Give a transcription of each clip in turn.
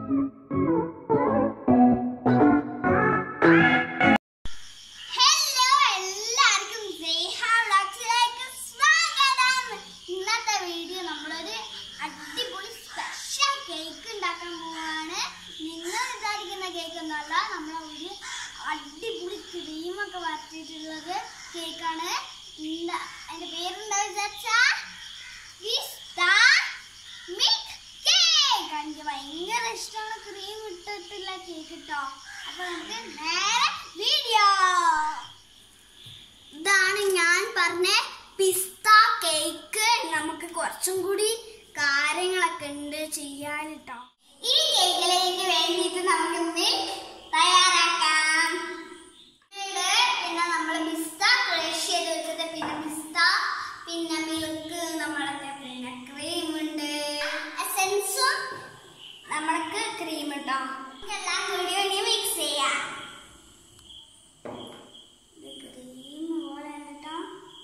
Hello എല്ലാവർക്കും സ്നേഹ വ്ളോഗ്സിലേക്ക് സ്വാഗതം ഇന്നത്തെ വീഡിയോ നമ്മളൊരു അടിപൊളി സ്പെഷ്യൽ കേക്ക് ഉണ്ടാക്കാൻ പോവാണ് നിങ്ങൾ വിചാരിക്കുന്ന കേക്ക് ഒന്നുമല്ല നമ്മൾ ഒരു അടിപൊളി ക്രീമൊക്കെ വരച്ചിട്ടുള്ളത് കേക്കാണ് എന്താ അതിന്റെ പേരെന്താ വിചാരിച്ചാ പിസ്ത മിൽക്ക് കേക്ക് എനിക്ക് ഭയങ്കര ഇഷ്ടമാണ് ക്രീം ഇട്ടിട്ടുള്ള കേക്ക് കേട്ടോ അപ്പൊ നമുക്ക് നേരെ വീഡിയോ ഇതാണ് ഞാൻ പറഞ്ഞ പിസ്ത കേക്ക് നമുക്ക് കുറച്ചും കൂടി കാര്യങ്ങളൊക്കെ ഉണ്ട് ചെയ്യാൻ കേട്ടോ ഈ കേക്കിലേക്ക് വേണ്ടിയിട്ട് നമുക്ക് മിൽക്ക് തയ്യാറാക്കാം ഇത് പിന്നെ നമ്മൾ പിസ്ത ക്രഷ് ചെയ്ത് വെച്ചത് പിന്നെ പിസ്ത പിന്നെ മിൽക്ക് നമ്മളൊക്കെ പിന്നെ ക്രീം ഉണ്ട് എസെൻസും നമ്മൾക്ക് ക്രീം ഇട്ടോ എല്ലാം കൂടി ഇനി മിക്സ് ചെയ്യാം ഇത് ക്രീം പോലെ കേട്ടോ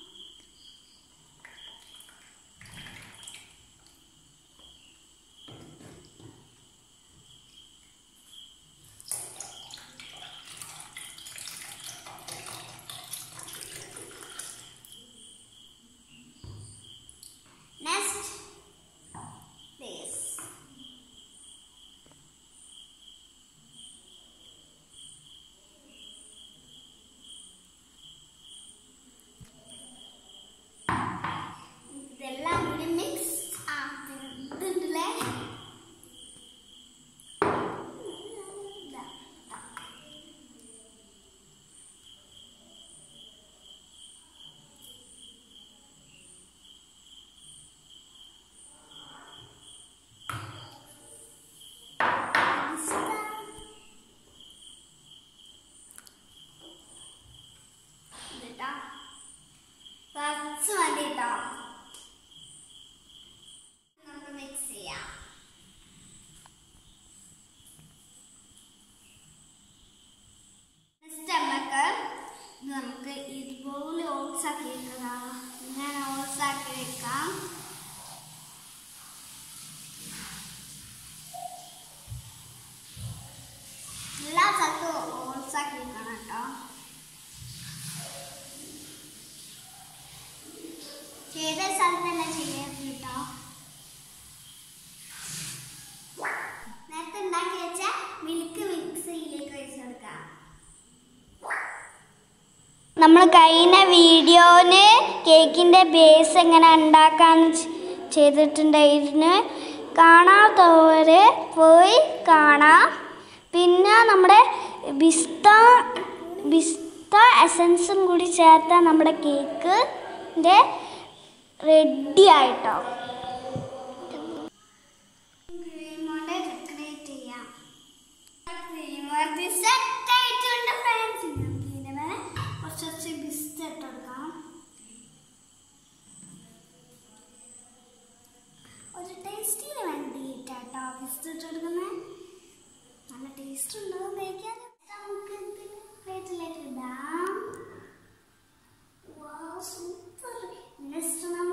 Next, this. ഇതെല്ലാം കൂടി മിക്സ് ആക്കുന്നുണ്ടല്ലേ കേട്ടോ കുറച്ച് മതി കേട്ടോ നമുക്ക് മിക്സ് ചെയ്യാം നെക്സ്റ്റ് നമുക്ക് ഇത് നമുക്ക് ഇതുപോലെ ഓട്സ് ആക്കി വെക്കാം ഇങ്ങനെ ഓട്സ് ആക്കി വെക്കാം എല്ലാ സ്ഥലത്തും ഓട്സ് ആക്കി വെക്കണം കേട്ടോ ചെയ്ത സ്ഥലത്തല്ല ചെയ്യാൻ കേട്ടോ നേരത്തെ ഉണ്ടാക്കി വെച്ച മിൽക്ക് മിക്സിയിലേക്ക് ഒഴിച്ചു കൊടുക്കാം നമ്മൾ കഴിഞ്ഞ വീഡിയോന് കേക്കിൻ്റെ ബേസ് എങ്ങനെ ഉണ്ടാക്കാന്ന് ചെ- ചെയ്തിട്ടുണ്ടായിരുന്നു കാണാത്തവർ പോയി കാണാം പിന്നെ നമ്മുടെ ബിസ്ത ബിസ്ത എസൻസും കൂടി ചേർത്ത നമ്മുടെ കേക്കിൻ്റെ റെഡി ആയിട്ടോ ക്രീം കൊണ്ട് ഡെക്കറേറ്റ് ചെയ്യാം ക്രീം വർക്ക് സെറ്റ് ആയിട്ടുണ്ട് ഫ്രണ്ട്സ് നമുക്ക് ഇതിന്റെ മേലെ കുറച്ച് കുറച്ച് ബിസ്ക്കറ്റ് ഇട്ട് കൊടുക്കാം ഒരു ടേസ്റ്റിന് വേണ്ടിയിട്ടാട്ടോ ബിസ്ക്കറ്റ് ഇട്ട് കൊടുക്കുന്നത് നല്ല ടേസ്റ്റ് ഉണ്ടാവും കഴിക്കാൻ നമുക്ക് പ്ലേറ്റിലേക്ക് ഇടാം സൂപ്പർ നെക്സ്റ്റ് നമ്മൾ